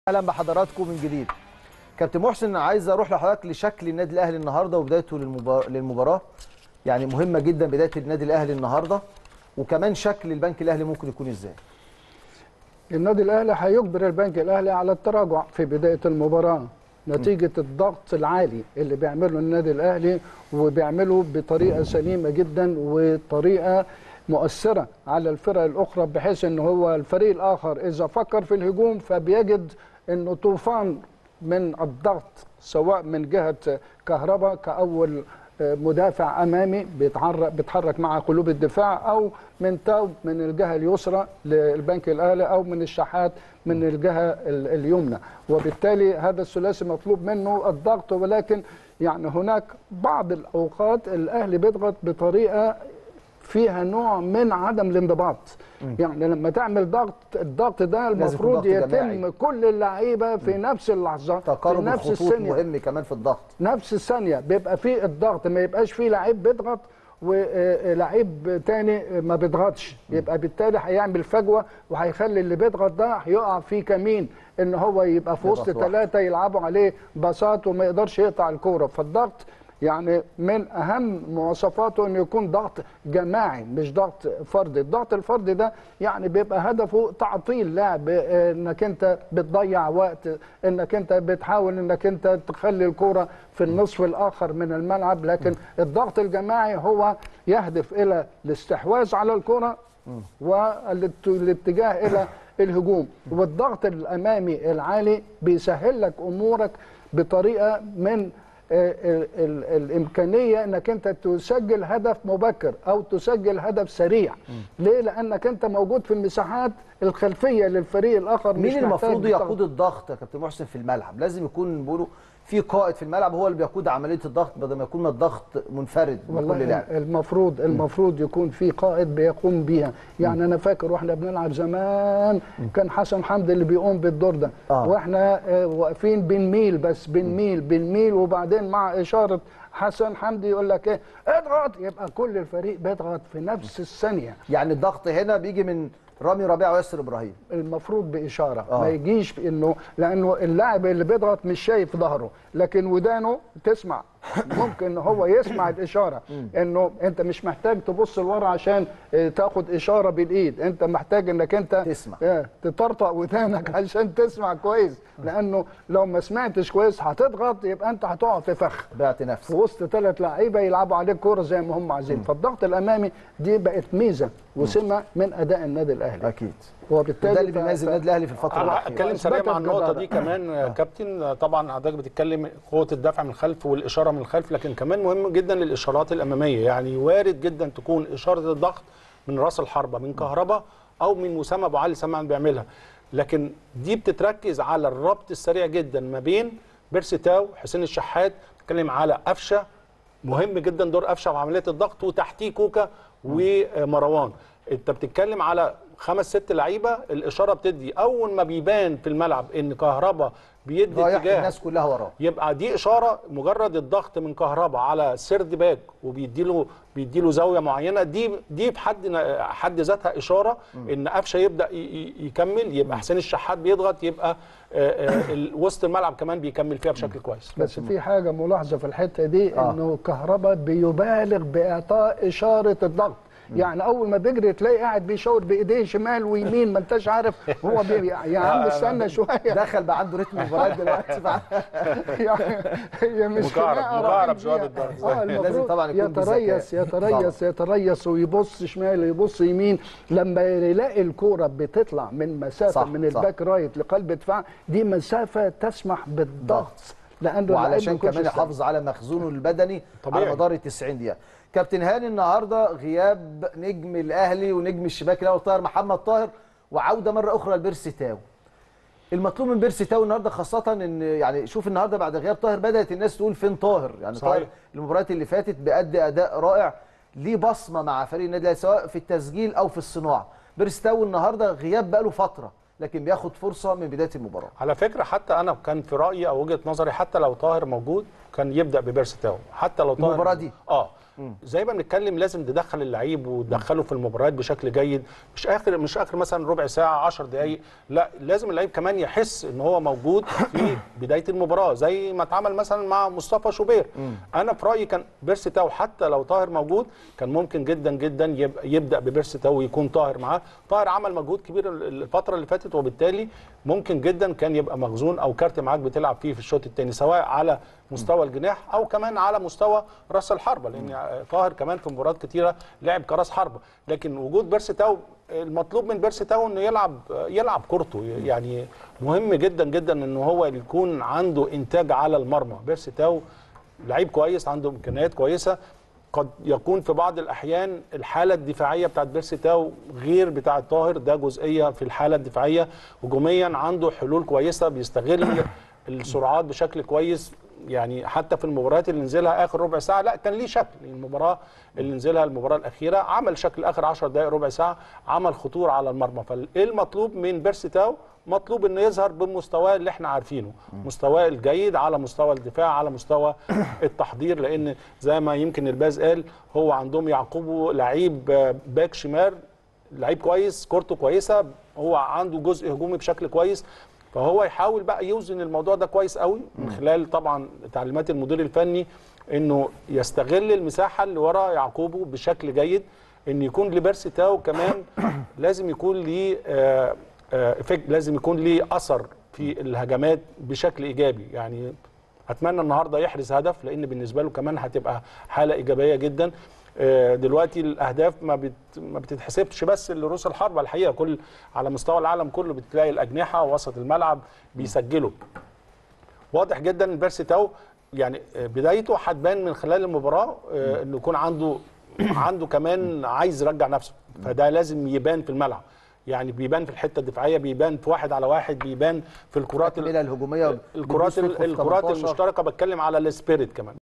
اهلا بحضراتكم من جديد كابتن محسن عايز اروح لحضرتك لشكل النادي الاهلي النهارده وبدايته للمبار... للمباراه يعني مهمه جدا بدايه النادي الاهلي النهارده وكمان شكل البنك الاهلي ممكن يكون ازاي النادي الاهلي هيجبر البنك الاهلي على التراجع في بدايه المباراه نتيجه الضغط العالي اللي بيعمله النادي الاهلي وبيعمله بطريقه سليمه جدا وطريقه مؤثره على الفرق الاخرى بحيث ان هو الفريق الاخر اذا فكر في الهجوم فبيجد انه طوفان من الضغط سواء من جهه كهرباء كاول مدافع امامي بيتحرك بيتحرك مع قلوب الدفاع او من تاو من الجهه اليسرى للبنك الاهلي او من الشحات من الجهه اليمنى وبالتالي هذا الثلاثي مطلوب منه الضغط ولكن يعني هناك بعض الاوقات الاهلي بيضغط بطريقه فيها نوع من عدم الانضباط يعني لما تعمل ضغط الضغط ده المفروض يتم جماعي. كل اللعيبه في نفس اللحظه تقارب في نفس الخطوط الثانيه مهم كمان في الضغط نفس الثانيه بيبقى في الضغط ما يبقاش في لعيب بيضغط ولعيب تاني ما بيضغطش يبقى بالتالي هيعمل فجوه وهيخلي اللي بيضغط ده هيقع في كمين ان هو يبقى في وسط يضغط ثلاثه يلعبوا عليه باصات وما يقدرش يقطع الكوره فالضغط يعني من اهم مواصفاته انه يكون ضغط جماعي مش ضغط فردي الضغط الفردي ده يعني بيبقى هدفه تعطيل لاعب انك انت بتضيع وقت انك انت بتحاول انك انت تخلي الكوره في النصف الاخر من الملعب لكن الضغط الجماعي هو يهدف الى الاستحواذ على الكوره والاتجاه الى الهجوم والضغط الامامي العالي بيسهل لك امورك بطريقه من ال ال الامكانيه انك انت تسجل هدف مبكر او تسجل هدف سريع ليه لانك انت موجود في المساحات الخلفيه للفريق الاخر مين المفروض يقود الضغط يا كابتن محسن في الملعب لازم يكون بيقولوا في قائد في الملعب هو اللي بيقود عمليه الضغط بدل ما يكون الضغط منفرد من كل لاعب المفروض المفروض يكون في قائد بيقوم بيها يعني انا فاكر واحنا بنلعب زمان كان حسن حمدي اللي بيقوم بالدور ده آه. واحنا واقفين بنميل بس بنميل بنميل وبعدين مع اشاره حسن حمدي يقول لك ايه اضغط يبقى كل الفريق بيضغط في نفس الثانيه يعني الضغط هنا بيجي من رامي ربيعه وياسر ابراهيم المفروض باشاره آه. ما يجيش انه لانه اللاعب اللي بيضغط مش شايف ظهره لكن ودانه تسمع ممكن هو يسمع الاشاره انه انت مش محتاج تبص لورا عشان آه، تاخد اشاره بالايد انت محتاج انك انت تسمع. آه، تطرطق ودانك عشان تسمع كويس لانه لو ما سمعتش كويس هتضغط يبقى انت هتقع في فخ بعت في نفسك وسط ثلاث لعيبه يلعبوا عليك كوره زي ما هم عايزين فالضغط الامامي دي بقت ميزه وسمه من اداء النادي الاهلي اكيد وبالتالي ده اللي ف- بيميز ف- النادي الاهلي في الفتره انا الاخيره اتكلم سريع مع أثبتت النقطه جدارة. دي كمان آه. كابتن طبعا حضرتك بتتكلم قوه الدفع من الخلف والاشاره من الخلف لكن كمان مهم جدا الاشارات الاماميه يعني وارد جدا تكون اشاره الضغط من راس الحربه من كهرباء او من مسامه ابو علي سمعا بيعملها لكن دي بتتركز على الربط السريع جدا ما بين بيرسي تاو حسين الشحات بتتكلم على قفشه مهم جدا دور قفشه وعمليه الضغط وتحتيه كوكا ومروان انت بتتكلم على خمس ست لعيبه الاشاره بتدي اول ما بيبان في الملعب ان كهربا بيدي رايح اتجاه الناس كلها وراه يبقى دي اشاره مجرد الضغط من كهربا على سيرد باك وبيديله بيديله زاويه معينه دي دي في حد حد ذاتها اشاره ان قفشه يبدا ي- ي- يكمل يبقى حسين الشحات بيضغط يبقى آه، آه، ال- وسط الملعب كمان بيكمل فيها بشكل كويس بس في حاجه ملاحظه في الحته دي آه. انه كهربا بيبالغ باعطاء اشاره الضغط يعني اول ما بيجري تلاقي قاعد بيشاور بايديه شمال ويمين ما انتش عارف هو بي... يا عم استنى شويه دخل بقى عنده رتم مباراه دلوقتي بقى يعني هي مش مكعرب- خناقة مكعرب رايحين شوية فيها. بالضغط. اه لازم المفروض طبعاً يكون يتريث بذكاء. يتريث يتريث ويبص شمال يبص يمين لما يلاقي الكوره بتطلع من مسافه صح، من صح. الباك رايت لقلب دفاع دي مسافه تسمح بالضغط لانه وعلشان اللعيب ما يكونش كمان سهل. يحافظ على مخزونه البدني طبيعي. على مدار ال 90 دقيقه كابتن هاني النهارده غياب نجم الاهلي ونجم الشباك الاول طاهر محمد طاهر وعوده مره اخرى لبيرسي تاو المطلوب من بيرسي تاو النهارده خاصه ان يعني شوف النهارده بعد غياب طاهر بدات الناس تقول فين طاهر يعني صحيح. طاهر المباريات اللي فاتت بيأدي اداء رائع ليه بصمه مع فريق النادي الاهلي سواء في التسجيل او في الصناعه بيرسي تاو النهارده غياب بقاله فتره لكن بياخد فرصه من بدايه المباراه على فكره حتى انا كان في رايي او وجهه نظري حتى لو طاهر موجود كان يبدا ببيرسي تاو حتى لو طاهر المباراة دي؟ اه زي ما بنتكلم لازم تدخل اللعيب وتدخله في المباريات بشكل جيد مش اخر مش اخر مثلا ربع ساعه 10 دقائق لا لازم اللعيب كمان يحس ان هو موجود في بدايه المباراه زي ما اتعمل مثلا مع مصطفى شوبير انا في رايي كان بيرسي تاو حتى لو طاهر موجود كان ممكن جدا جدا يب- يبدا ببيرسي تاو ويكون طاهر معاه طاهر عمل مجهود كبير الفتره اللي فاتت وبالتالي ممكن جدا كان يبقى مخزون او كارت معاك بتلعب فيه في الشوط الثاني سواء على مستوى الجناح او كمان على مستوى راس الحربه لان طاهر كمان في مباريات كتيره لعب كراس حربه لكن وجود بيرسي تاو المطلوب من بيرسي تاو انه يلعب يلعب كورته يعني مهم جدا جدا ان هو يكون عنده انتاج على المرمى بيرسي تاو لعيب كويس عنده امكانيات كويسه قد يكون في بعض الاحيان الحاله الدفاعيه بتاعت بيرسي تاو غير بتاعت طاهر ده جزئيه في الحاله الدفاعيه هجوميا عنده حلول كويسه بيستغل السرعات بشكل كويس يعني حتى في المباريات اللي نزلها اخر ربع ساعه لا كان ليه شكل المباراه اللي نزلها المباراه الاخيره عمل شكل اخر 10 دقائق ربع ساعه عمل خطوره على المرمى فايه المطلوب من بيرسي تاو مطلوب انه يظهر بمستواه اللي احنا عارفينه مستواه الجيد على مستوى الدفاع على مستوى التحضير لان زي ما يمكن الباز قال هو عندهم يعقوبه لعيب آه، باك شمال لعيب كويس كورته كويسه هو عنده جزء هجومي بشكل كويس فهو يحاول بقى يوزن الموضوع ده كويس قوي من خلال طبعا تعليمات المدير الفني انه يستغل المساحه اللي ورا يعقوبه بشكل جيد ان يكون لبيرسي تاو كمان لازم يكون ليه آه، آه، إفكت، لازم يكون ليه اثر في الهجمات بشكل ايجابي يعني اتمنى النهارده يحرز هدف لان بالنسبه له كمان هتبقى حاله ايجابيه جدا آه، دلوقتي الاهداف ما بت ما بتتحسبش بس لروس الحربه الحقيقه كل على مستوى العالم كله بتلاقي الاجنحه وسط الملعب بيسجلوا واضح جدا ان بيرسي تاو يعني آه، بدايته هتبان من خلال المباراه آه، انه يكون عنده عنده كمان عايز يرجع نفسه فده لازم يبان في الملعب يعني بيبان في الحته الدفاعيه بيبان في واحد على واحد بيبان في الكرات ال- التكمله الهجوميه الكرات بيدوس في الكرات 18. المشتركه بتكلم على السبيريت كمان